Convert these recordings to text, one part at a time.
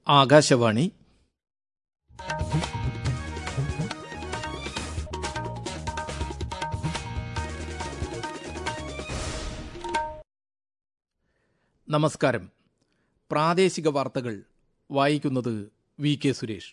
ആകാശവാണി നമസ്കാരം പ്രാദേശിക വാർത്തകൾ വായിക്കുന്നത് വി കെ സുരേഷ്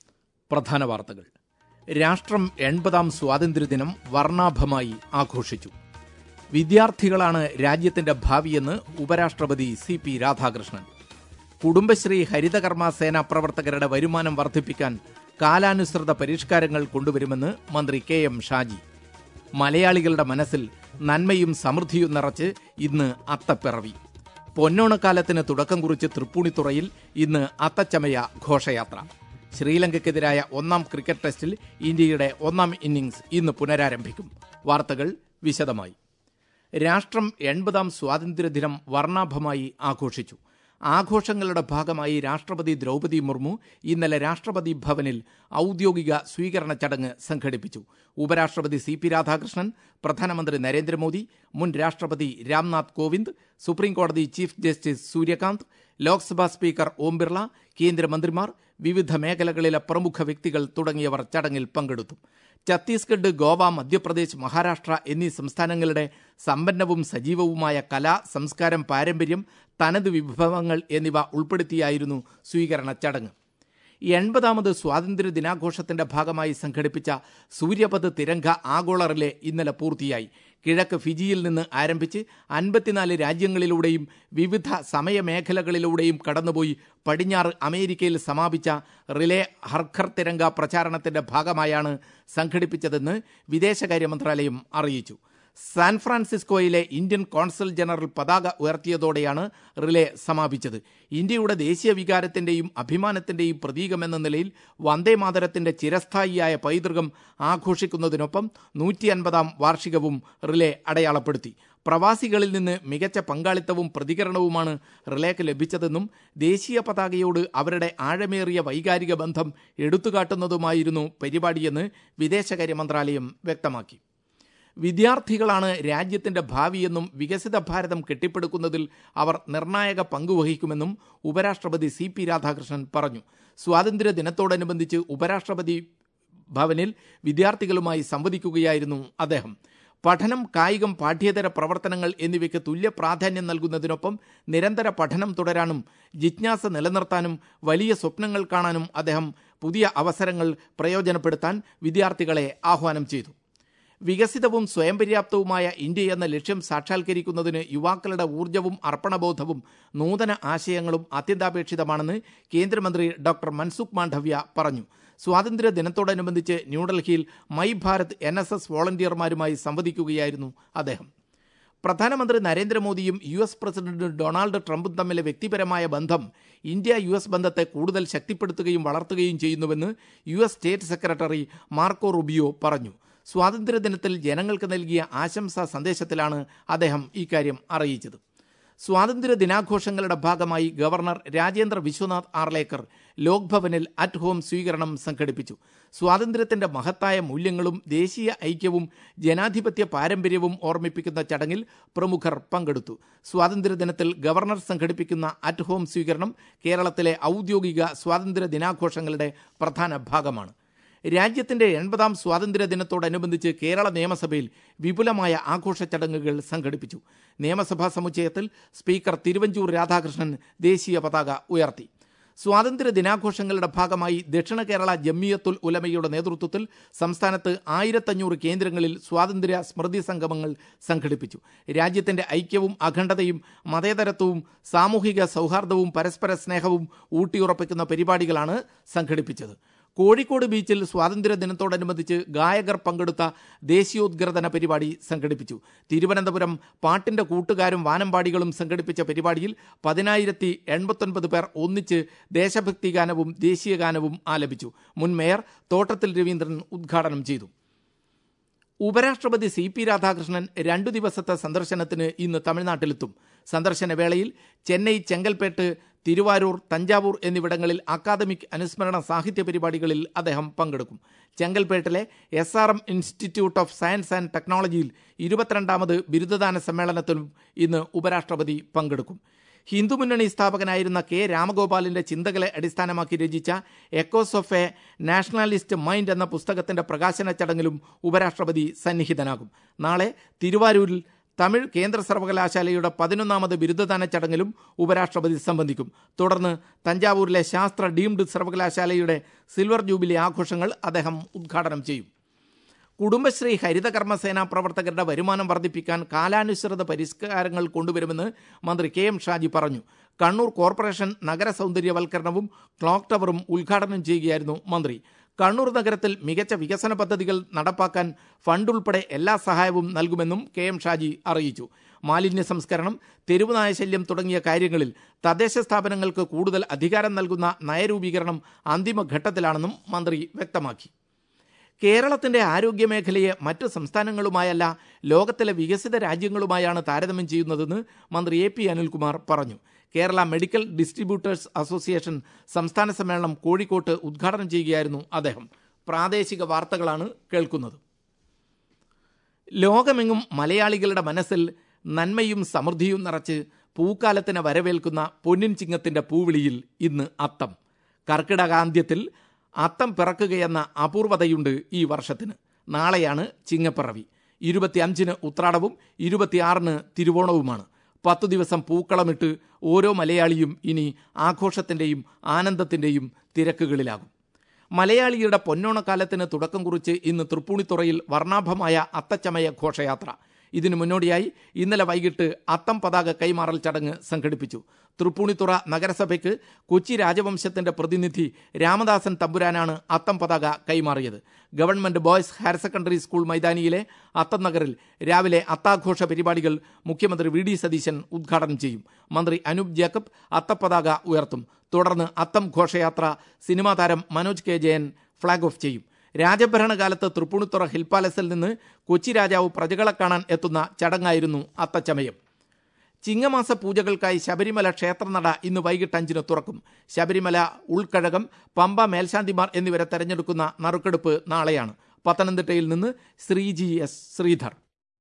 പ്രധാന വാർത്തകൾ രാഷ്ട്രം എൺപതാം സ്വാതന്ത്ര്യദിനം വർണ്ണാഭമായി ആഘോഷിച്ചു വിദ്യാർത്ഥികളാണ് രാജ്യത്തിന്റെ ഭാവിയെന്ന് ഉപരാഷ്ട്രപതി സി പി രാധാകൃഷ്ണൻ കുടുംബശ്രീ ഹരിതകർമ്മ സേന പ്രവർത്തകരുടെ വരുമാനം വർദ്ധിപ്പിക്കാൻ കാലാനുസൃത പരിഷ്കാരങ്ങൾ കൊണ്ടുവരുമെന്ന് മന്ത്രി കെ എം ഷാജി മലയാളികളുടെ മനസ്സിൽ നന്മയും സമൃദ്ധിയും നിറച്ച് ഇന്ന് അത്തപ്പിറവി പൊന്നോണക്കാലത്തിന് തുടക്കം കുറിച്ച് തൃപ്പൂണിത്തുറയിൽ ഇന്ന് അത്തച്ചമയ ഘോഷയാത്ര ശ്രീലങ്കയ്ക്കെതിരായ ഒന്നാം ക്രിക്കറ്റ് ടെസ്റ്റിൽ ഇന്ത്യയുടെ ഒന്നാം ഇന്നിംഗ്സ് ഇന്ന് പുനരാരംഭിക്കും വാർത്തകൾ വിശദമായി രാഷ്ട്രം എൺപതാം സ്വാതന്ത്ര്യദിനം വർണ്ണാഭമായി ആഘോഷിച്ചു ആഘോഷങ്ങളുടെ ഭാഗമായി രാഷ്ട്രപതി ദ്രൗപദി മുർമു ഇന്നലെ രാഷ്ട്രപതി ഭവനിൽ ഔദ്യോഗിക സ്വീകരണ ചടങ്ങ് സംഘടിപ്പിച്ചു ഉപരാഷ്ട്രപതി സി പി രാധാകൃഷ്ണൻ പ്രധാനമന്ത്രി നരേന്ദ്രമോദി മുൻ രാഷ്ട്രപതി രാംനാഥ് കോവിന്ദ് സുപ്രീംകോടതി chief justice Surya Kant Lok Sabha speaker Om Birla കേന്ദ്രമന്ത്രിമാർ വിവിധ മേഖലകളിലെ പ്രമുഖ വ്യക്തികൾ തുടങ്ങിയവർ ചടങ്ങിൽ പങ്കെടുത്തു ഛത്തീസ്ഗഡ് ഗോവ മധ്യപ്രദേശ് മഹാരാഷ്ട്ര എന്നീ സംസ്ഥാനങ്ങളുടെ സമ്പന്നവും സജീവവുമായ കല സംസ്കാരം പാരമ്പര്യം തനത് വിഭവങ്ങൾ എന്നിവ ഉൾപ്പെടുത്തിയായിരുന്നു സ്വീകരണ ചടങ്ങ് എൺപതാമത് സ്വാതന്ത്ര്യ ദിനാഘോഷത്തിന്റെ ഭാഗമായി സംഘടിപ്പിച്ച സൂര്യപഥ് തിരങ്ക ആഗോള റിലേ ഇന്നലെ പൂർത്തിയായി കിഴക്ക് ഫിജിയിൽ നിന്ന് ആരംഭിച്ച് അൻപത്തിനാല് രാജ്യങ്ങളിലൂടെയും വിവിധ സമയമേഖലകളിലൂടെയും കടന്നുപോയി പടിഞ്ഞാറ് അമേരിക്കയിൽ സമാപിച്ച റിലേ ഹർഖർ തിരങ്ക പ്രചാരണത്തിന്റെ ഭാഗമായാണ് സംഘടിപ്പിച്ചതെന്ന് വിദേശകാര്യ മന്ത്രാലയം അറിയിച്ചു സാൻ ഫ്രാൻസിസ്കോയിലെ ഇന്ത്യൻ കോൺസൽ ജനറൽ പതാക ഉയർത്തിയതോടെയാണ് റിലേ സമാപിച്ചത് ഇന്ത്യയുടെ ദേശീയ വികാരത്തിന്റെയും അഭിമാനത്തിന്റെയും പ്രതീകമെന്ന നിലയിൽ വന്ദേമാതരത്തിന്റെ ചിരസ്ഥായിയായ പൈതൃകം ആഘോഷിക്കുന്നതിനൊപ്പം നൂറ്റി അൻപതാം വാർഷികവും റിലേ അടയാളപ്പെടുത്തി പ്രവാസികളിൽ നിന്ന് മികച്ച പങ്കാളിത്തവും പ്രതികരണവുമാണ് റിലേക്ക് ലഭിച്ചതെന്നും ദേശീയ പതാകയോട് അവരുടെ ആഴമേറിയ വൈകാരിക ബന്ധം എടുത്തുകാട്ടുന്നതുമായിരുന്നു പരിപാടിയെന്ന് വിദേശകാര്യ മന്ത്രാലയം വ്യക്തമാക്കി വിദ്യാർത്ഥികളാണ് രാജ്യത്തിന്റെ ഭാവിയെന്നും വികസിത ഭാരതം കെട്ടിപ്പടുക്കുന്നതിൽ അവർ നിർണായക പങ്കുവഹിക്കുമെന്നും ഉപരാഷ്ട്രപതി സി പി രാധാകൃഷ്ണൻ പറഞ്ഞു സ്വാതന്ത്ര്യ ദിനത്തോടനുബന്ധിച്ച് ഉപരാഷ്ട്രപതി ഭവനിൽ വിദ്യാർത്ഥികളുമായി സംവദിക്കുകയായിരുന്നു അദ്ദേഹം പഠനം കായികം പാഠ്യേതര പ്രവർത്തനങ്ങൾ എന്നിവയ്ക്ക് തുല്യ പ്രാധാന്യം നൽകുന്നതിനൊപ്പം നിരന്തര പഠനം തുടരാനും ജിജ്ഞാസ നിലനിർത്താനും വലിയ സ്വപ്നങ്ങൾ കാണാനും അദ്ദേഹം പുതിയ അവസരങ്ങൾ പ്രയോജനപ്പെടുത്താൻ വിദ്യാർത്ഥികളെ ആഹ്വാനം ചെയ്തു വികസിതവും സ്വയം പര്യാപ്തവുമായ ഇന്ത്യ എന്ന ലക്ഷ്യം സാക്ഷാത്കരിക്കുന്നതിന് യുവാക്കളുടെ ഊർജ്ജവും അർപ്പണബോധവും നൂതന ആശയങ്ങളും അത്യന്താപേക്ഷിതമാണെന്ന് കേന്ദ്രമന്ത്രി ഡോക്ടർ മൻസുഖ് മാണ്ഡവ്യ പറഞ്ഞു സ്വാതന്ത്ര്യ ദിനത്തോടനുബന്ധിച്ച് ന്യൂഡൽഹിയിൽ My Bharat N S S വോളണ്ടിയർമാരുമായി സംവദിക്കുകയായിരുന്നു അദ്ദേഹം പ്രധാനമന്ത്രി നരേന്ദ്രമോദിയും യു എസ് പ്രസിഡന്റ് ഡൊണാൾഡ് ട്രംപും തമ്മിലെ വ്യക്തിപരമായ ബന്ധം ഇന്ത്യ യു എസ് ബന്ധത്തെ കൂടുതൽ ശക്തിപ്പെടുത്തുകയും വളർത്തുകയും ചെയ്യുന്നുവെന്ന് U S state secretary Marco Rubio പറഞ്ഞു സ്വാതന്ത്ര്യദിനത്തിൽ ജനങ്ങൾക്ക് നൽകിയ ആശംസാ സന്ദേശത്തിലാണ് അദ്ദേഹം ഇക്കാര്യം അറിയിച്ചത് സ്വാതന്ത്ര്യ ദിനാഘോഷങ്ങളുടെ ഭാഗമായി ഗവർണർ രാജേന്ദ്ര വിശ്വനാഥ് ആർലേക്കർ ലോക്ഭവനിൽ അറ്റ് ഹോം സ്വീകരണം സംഘടിപ്പിച്ചു സ്വാതന്ത്ര്യത്തിന്റെ മഹത്തായ മൂല്യങ്ങളും ദേശീയ ഐക്യവും ജനാധിപത്യ പാരമ്പര്യവും ഓർമ്മിപ്പിക്കുന്ന ചടങ്ങിൽ പ്രമുഖർ പങ്കെടുത്തു സ്വാതന്ത്ര്യദിനത്തിൽ ഗവർണർ സംഘടിപ്പിക്കുന്ന അറ്റ് ഹോം സ്വീകരണം കേരളത്തിലെ ഔദ്യോഗിക സ്വാതന്ത്ര്യ ദിനാഘോഷങ്ങളുടെ പ്രധാന ഭാഗമാണ് രാജ്യത്തിന്റെ എൺപതാം സ്വാതന്ത്ര്യ ദിനത്തോടനുബന്ധിച്ച് കേരള നിയമസഭയിൽ വിപുലമായ ആഘോഷ ചടങ്ങുകൾ സംഘടിപ്പിച്ചു നിയമസഭാ സമുച്ചയത്തിൽ സ്പീക്കർ തിരുവഞ്ചൂർ രാധാകൃഷ്ണൻ ദേശീയ പതാക ഉയർത്തി സ്വാതന്ത്ര്യ ദിനാഘോഷങ്ങളുടെ ഭാഗമായി ദക്ഷിണ കേരള ജമ്മിയത്തുൽ ഉലമയുടെ നേതൃത്വത്തിൽ സംസ്ഥാനത്ത് ആയിരത്തഞ്ഞൂറ് കേന്ദ്രങ്ങളിൽ സ്വാതന്ത്ര്യ സ്മൃതി സംഗമങ്ങൾ സംഘടിപ്പിച്ചു രാജ്യത്തിന്റെ ഐക്യവും അഖണ്ഡതയും മതേതരത്വവും സാമൂഹിക സൗഹാർദ്ദവും പരസ്പര സ്നേഹവും ഊട്ടിയുറപ്പിക്കുന്ന പരിപാടികളാണ് സംഘടിപ്പിച്ചത് കോഴിക്കോട് ബീച്ചിൽ സ്വാതന്ത്ര്യ ദിനത്തോടനുബന്ധിച്ച് ഗായകർ പങ്കെടുത്ത ദേശീയോദ്ഗ്രഥന പരിപാടി സംഘടിപ്പിച്ചു തിരുവനന്തപുരം പാട്ടിന്റെ കൂട്ടുകാരും വാനമ്പാടികളും സംഘടിപ്പിച്ച പരിപാടിയിൽ പതിനായിരത്തി എൺപത്തൊൻപത് പേർ ഒന്നിച്ച് ദേശഭക്തി ഗാനവും ദേശീയ ഗാനവും ആലപിച്ചു മുൻ മേയർ തോട്ടത്തിൽ രവീന്ദ്രൻ ഉദ്ഘാടനം ചെയ്തു ഉപരാഷ്ട്രപതി സി പി രാധാകൃഷ്ണൻ രണ്ടു ദിവസത്തെ സന്ദർശനത്തിന് ഇന്ന് തമിഴ്നാട്ടിലെത്തും സന്ദർശന വേളയിൽ ചെന്നൈ ചെങ്കൽപ്പേട്ട് തിരുവാരൂർ തഞ്ചാവൂർ എന്നിവിടങ്ങളിൽ അക്കാദമിക് അനുസ്മരണ സാഹിത്യ പരിപാടികളിൽ അദ്ദേഹം പങ്കെടുക്കും ചെങ്കൽപ്പേട്ടിലെ S R M institute of science and ടെക്നോളജിയിൽ ഇരുപത്തിരണ്ടാമത് ബിരുദദാന സമ്മേളനത്തിലും ഇന്ന് ഉപരാഷ്ട്രപതി പങ്കെടുക്കും ഹിന്ദുമുന്നണി സ്ഥാപകനായിരുന്ന കെ രാമഗോപാലിന്റെ ചിന്തകളെ അടിസ്ഥാനമാക്കി രചിച്ച echoes of a nationalist mind എന്ന പുസ്തകത്തിന്റെ പ്രകാശന ചടങ്ങിലും ഉപരാഷ്ട്രപതി സന്നിഹിതനാകും നാളെ തിരുവാരൂരിൽ തമിഴ് കേന്ദ്ര സർവകലാശാലയുടെ പതിനൊന്നാമത് ബിരുദദാന ചടങ്ങിലും ഉപരാഷ്ട്രപതി സംബന്ധിക്കും തുടർന്ന് തഞ്ചാവൂരിലെ ശാസ്ത്ര ഡീംഡ് സർവകലാശാലയുടെ സിൽവർ ജൂബിലി ആഘോഷങ്ങൾ അദ്ദേഹം ഉദ്ഘാടനം ചെയ്യും കുടുംബശ്രീ ഹരിതകർമ്മസേന പ്രവർത്തകരുടെ വരുമാനം വർദ്ധിപ്പിക്കാൻ കാലാനുസൃത പരിഷ്കാരങ്ങൾ കൊണ്ടുവരുമെന്ന് മന്ത്രി കെ എം ഷാജി പറഞ്ഞു കണ്ണൂർ കോർപ്പറേഷൻ നഗര സൗന്ദര്യവൽക്കരണവും ക്ലോക്ക് ടവറും ഉദ്ഘാടനം ചെയ്യുകയായിരുന്നു മന്ത്രി കണ്ണൂർ നഗരത്തിൽ മികച്ച വികസന പദ്ധതികൾ നടപ്പാക്കാൻ ഫണ്ട് ഉൾപ്പെടെ എല്ലാ സഹായവും നൽകുമെന്നും കെ എം ഷാജി അറിയിച്ചു മാലിന്യ സംസ്കരണം തെരുവുനായ ശല്യം തുടങ്ങിയ കാര്യങ്ങളിൽ തദ്ദേശ സ്ഥാപനങ്ങൾക്ക് കൂടുതൽ അധികാരം നൽകുന്ന നയരൂപീകരണം അന്തിമഘട്ടത്തിലാണെന്നും മന്ത്രി വ്യക്തമാക്കി കേരളത്തിന്റെ ആരോഗ്യമേഖലയെ മറ്റ് സംസ്ഥാനങ്ങളുമായല്ല ലോകത്തിലെ വികസിത രാജ്യങ്ങളുമായാണ് താരതമ്യം ചെയ്യുന്നതെന്ന് മന്ത്രി എ പി അനിൽകുമാർ പറഞ്ഞു കേരള മെഡിക്കൽ ഡിസ്ട്രിബ്യൂട്ടേഴ്സ് അസോസിയേഷൻ സംസ്ഥാന സമ്മേളനം കോഴിക്കോട്ട് ഉദ്ഘാടനം ചെയ്യുകയായിരുന്നു അദ്ദേഹം പ്രാദേശിക വാർത്തകളാണ് കേൾക്കുന്നത് ലോകമെങ്ങും മലയാളികളുടെ മനസ്സിൽ നന്മയും സമൃദ്ധിയും നിറച്ച് പൂക്കാലത്തിന് വരവേൽക്കുന്ന പൊന്നിൻ ചിങ്ങത്തിന്റെ പൂവിളിയിൽ ഇന്ന് അത്തം കർക്കിടകാന്ത്യത്തിൽ അത്തം പിറക്കുകയെന്ന അപൂർവതയുണ്ട് ഈ വർഷത്തിന് നാളെയാണ് ചിങ്ങപ്പിറവി ഇരുപത്തിയഞ്ചിന് ഉത്രാടവും ഇരുപത്തിയാറിന് തിരുവോണവുമാണ് പത്തു ദിവസം പൂക്കളമിട്ട് ഓരോ മലയാളിയും ഇനി ആഘോഷത്തിൻ്റെയും ആനന്ദത്തിൻ്റെയും തിരക്കുകളിലാകും മലയാളിയുടെ പൊന്നോണക്കാലത്തിന് തുടക്കം കുറിച്ച് ഇന്ന് തൃപ്പൂണിത്തുറയിൽ വർണ്ണാഭമായ അത്തച്ചമയ ഘോഷയാത്ര ഇതിനു മുന്നോടിയായി ഇന്നലെ വൈകിട്ട് അത്തം പതാക കൈമാറൽ ചടങ്ങ് സംഘടിപ്പിച്ചു തൃപ്പൂണിത്തുറ നഗരസഭയ്ക്ക് കൊച്ചി രാജവംശത്തിന്റെ പ്രതിനിധി രാമദാസൻ തമ്പുരാനാണ് അത്തം പതാക കൈമാറിയത് government boys higher secondary school മൈതാനിയിലെ അത്തം നഗറിൽ രാവിലെ അത്താഘോഷ പരിപാടികൾ മുഖ്യമന്ത്രി വി ഡി സതീശൻ ഉദ്ഘാടനം ചെയ്യും മന്ത്രി അനൂപ് ജേക്കബ് അത്തപ്പതാക ഉയർത്തും തുടർന്ന് അത്തം ഘോഷയാത്ര സിനിമാ താരം Manoj K Jayan flag off ചെയ്യും രാജഭരണകാലത്ത് തൃപ്പൂണിത്തുറ ഹിൽ പാലസിൽ നിന്ന് കൊച്ചി രാജാവ് പ്രജകളെ കാണാൻ എത്തുന്ന ചടങ്ങായിരുന്നു അത്തച്ചമയം ചിങ്ങമാസ പൂജകൾക്കായി ശബരിമല ക്ഷേത്രനട ഇന്ന് വൈകിട്ട് അഞ്ചിന് തുറക്കും ശബരിമല ഉൾക്കഴകം പമ്പ മേൽശാന്തിമാർ എന്നിവരെ തെരഞ്ഞെടുക്കുന്ന നറുക്കെടുപ്പ് നാളെയാണ് പത്തനംതിട്ടയിൽ നിന്ന് ശ്രീജി എസ് ശ്രീധർ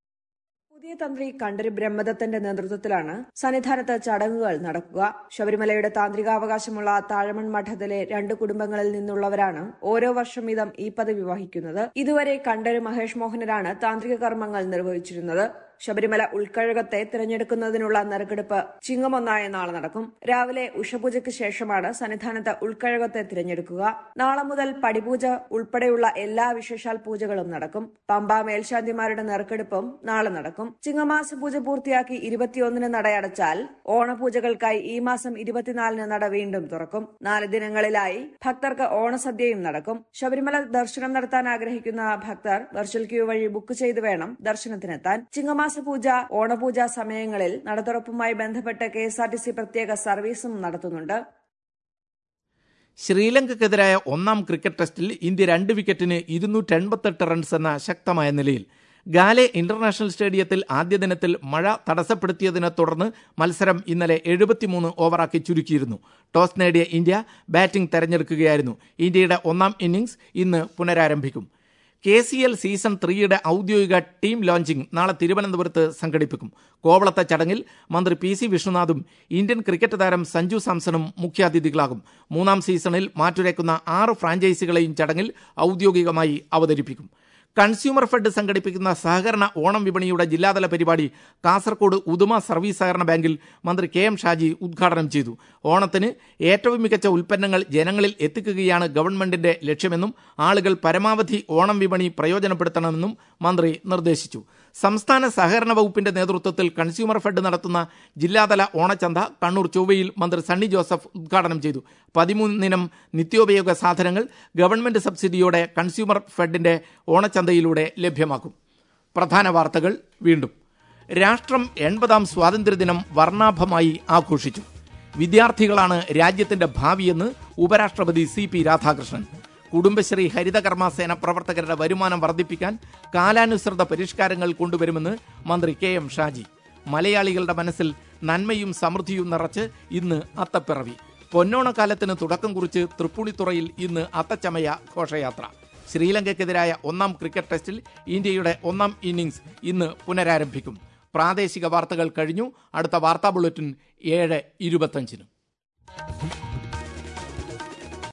പുതിയ തന്ത്രി കണ്ഠര് ബ്രഹ്മദത്തന്റെ നേതൃത്വത്തിലാണ് സന്നിധാനത്ത് ചടങ്ങുകൾ നടക്കുക ശബരിമലയുടെ താന്ത്രികാവകാശമുള്ള താഴമൺ മഠത്തിലെ രണ്ട് കുടുംബങ്ങളിൽ നിന്നുള്ളവരാണ് ഓരോ വർഷം വീതം ഈ പദവി വഹിക്കുന്നത് ഇതുവരെ കണ്ഠര് മഹേഷ് മോഹനരാണ് താന്ത്രിക കർമ്മങ്ങൾ നിർവഹിച്ചിരുന്നത് ശബരിമല ഉൾക്കഴകത്തെ തിരഞ്ഞെടുക്കുന്നതിനുള്ള നറുക്കെടുപ്പ് ചിങ്ങമൊന്നായ നാളെ നടക്കും രാവിലെ ഉഷപൂജയ്ക്ക് ശേഷമാണ് സന്നിധാനത്ത് ഉൾക്കഴകത്തെ തിരഞ്ഞെടുക്കുക നാളെ മുതൽ പടിപൂജ ഉൾപ്പെടെയുള്ള എല്ലാ വിശേഷാൽ പൂജകളും നടക്കും പമ്പ മേൽശാന്തിമാരുടെ നറുക്കെടുപ്പും നാളെ നടക്കും ചിങ്ങമാസ പൂജ പൂർത്തിയാക്കി ഇരുപത്തിയൊന്നിന് നടയടച്ചാൽ ഓണപൂജകൾക്കായി ഈ മാസം ഇരുപത്തിനാലിന് നട വീണ്ടും തുറക്കും നാല് ദിനങ്ങളിലായി ഭക്തർക്ക് ഓണസദ്യയും നടക്കും ശബരിമല ദർശനം നടത്താൻ ആഗ്രഹിക്കുന്ന ഭക്തർ വെർച്വൽ ക്യൂ വഴി ബുക്ക് ചെയ്ത് വേണം ദർശനത്തിനെത്താൻ ചിങ്ങമാസ പൂജ ഓണപൂജ സമയങ്ങളിൽ നടതുറപ്പുമായി ബന്ധപ്പെട്ട് K S R T C പ്രത്യേക സർവീസും നടത്തുന്നുണ്ട് ശ്രീലങ്കയ്ക്കെതിരായ ഒന്നാം ക്രിക്കറ്റ് ടെസ്റ്റിൽ ഇന്ത്യ രണ്ട് വിക്കറ്റിന് ഇരുന്നൂറ്റി എൺപത്തെട്ട് റൺസ് എന്ന ശക്തമായ നിലയിൽ ഗാലെ ഇന്റർനാഷണൽ സ്റ്റേഡിയത്തിൽ ആദ്യ ദിനത്തിൽ മഴ തടസ്സപ്പെടുത്തിയതിനെ തുടർന്ന് മത്സരം ഇന്നലെ എഴുപത്തിമൂന്ന് ഓവറാക്കി ചുരുക്കിയിരുന്നു ടോസ് നേടിയ ഇന്ത്യ ബാറ്റിംഗ് തെരഞ്ഞെടുക്കുകയായിരുന്നു ഇന്ത്യയുടെ ഒന്നാം ഇന്നിംഗ്സ് ഇന്ന് പുനരാരംഭിക്കും കെ സി എൽ സീസൺ ത്രീയുടെ ഔദ്യോഗിക ടീം ലോഞ്ചിംഗ് നാളെ തിരുവനന്തപുരത്ത് സംഘടിപ്പിക്കും കോവളത്തെ ചടങ്ങിൽ മന്ത്രി പി സി വിശ്വനാഥും ഇന്ത്യൻ ക്രിക്കറ്റ് താരം സഞ്ജു സാംസണും മുഖ്യാതിഥികളാകും മൂന്നാം സീസണിൽ മാറ്റുരയ്ക്കുന്ന ആറ് ഫ്രാഞ്ചൈസികളെയും ചടങ്ങിൽ ഔദ്യോഗികമായി അവതരിപ്പിക്കും കൺസ്യൂമർ ഫെഡ് സംഘടിപ്പിക്കുന്ന സഹകരണ ഓണം വിപണിയുടെ ജില്ലാതല പരിപാടി കാസർകോട് ഉദുമ സർവീസ് സഹകരണ ബാങ്കിൽ മന്ത്രി കെ എം ഷാജി ഉദ്ഘാടനം ചെയ്തു ഓണത്തിന് ഏറ്റവും മികച്ച ഉൽപ്പന്നങ്ങൾ ജനങ്ങളിൽ എത്തിക്കുകയാണ് ഗവൺമെന്റിന്റെ ലക്ഷ്യമെന്നും ആളുകൾ പരമാവധി ഓണം വിപണി പ്രയോജനപ്പെടുത്തണമെന്നും മന്ത്രി നിർദ്ദേശിച്ചു സംസ്ഥാന സഹകരണ വകുപ്പിന്റെ നേതൃത്വത്തിൽ കൺസ്യൂമർ ഫെഡ് നടത്തുന്ന ജില്ലാതല ഓണച്ചന്ത കണ്ണൂർ ചൊവ്വയിൽ മന്ത്രി സണ്ണി ജോസഫ് ഉദ്ഘാടനം ചെയ്തു പതിമൂന്നിനം നിത്യോപയോഗ സാധനങ്ങൾ ഗവൺമെന്റ് സബ്സിഡിയോടെ കൺസ്യൂമർ ഫെഡിന്റെ ഓണച്ചന്തയിലൂടെ ലഭ്യമാക്കും പ്രധാന വാർത്തകൾ വീണ്ടും രാഷ്ട്രം എൺപതാം സ്വാതന്ത്ര്യദിനം വർണ്ണാഭമായി ആഘോഷിച്ചു വിദ്യാർത്ഥികളാണ് രാജ്യത്തിന്റെ ഭാവിയെന്ന് ഉപരാഷ്ട്രപതി സി പി രാധാകൃഷ്ണൻ കുടുംബശ്രീ ഹരിതകർമ്മസേന പ്രവർത്തകരുടെ വരുമാനം വർദ്ധിപ്പിക്കാൻ കാലാനുസൃത പരിഷ്കാരങ്ങൾ കൊണ്ടുവരുമെന്ന് മന്ത്രി കെ എം ഷാജി മലയാളികളുടെ മനസ്സിൽ നന്മയും സമൃദ്ധിയും നിറച്ച് ഇന്ന് അത്തപ്പിറവി പൊന്നോണക്കാലത്തിന് തുടക്കം കുറിച്ച് തൃപ്പൂണിത്തുറയിൽ ഇന്ന് അത്തച്ചമയ ഘോഷയാത്ര ശ്രീലങ്കയ്ക്കെതിരായ ഒന്നാം ക്രിക്കറ്റ് ടെസ്റ്റിൽ ഇന്ത്യയുടെ ഒന്നാം ഇന്നിംഗ്സ് ഇന്ന് പുനരാരംഭിക്കും പ്രാദേശിക വാർത്തകൾ കഴിഞ്ഞു അടുത്ത വാർത്താ ബുള്ളറ്റിൻ ഏഴ് ഇരുപത്തഞ്ചിന്